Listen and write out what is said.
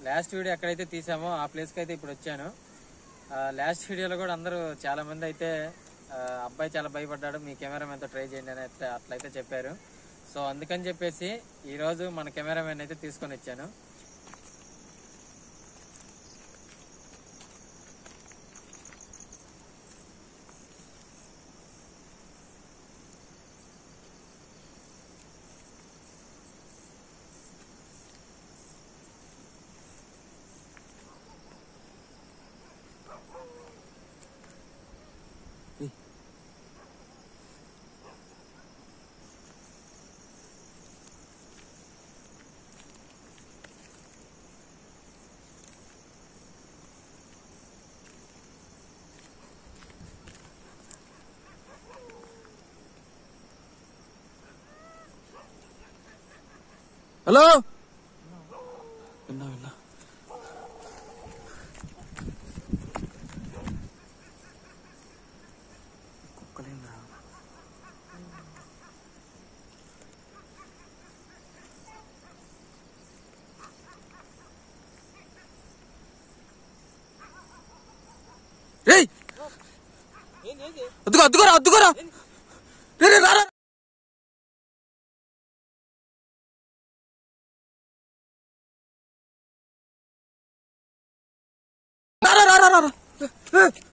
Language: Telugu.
లాస్ట్ వీడియో ఎక్కడైతే తీసామో ఆ ప్లేస్ కి అయితే ఇప్పుడు వచ్చాను లాస్ట్ వీడియోలో కూడా అందరూ చాలా మంది అయితే ఆ, అబ్బాయి చాలా భయపడ్డాడు మీ కెమెరామెన్ తో ట్రై చేయండి అని అయితే అట్లయితే చెప్పారు సో అందుకని చెప్పేసి ఈ రోజు మన కెమెరామెన్ అయితే తీసుకొని వచ్చాను హలో విన్నా విన్నా కుక్కలేందా రేయ్ అద్దుకో అద్దుకోరా అద్దుకోరా రే రే రారా రారా రారా రారా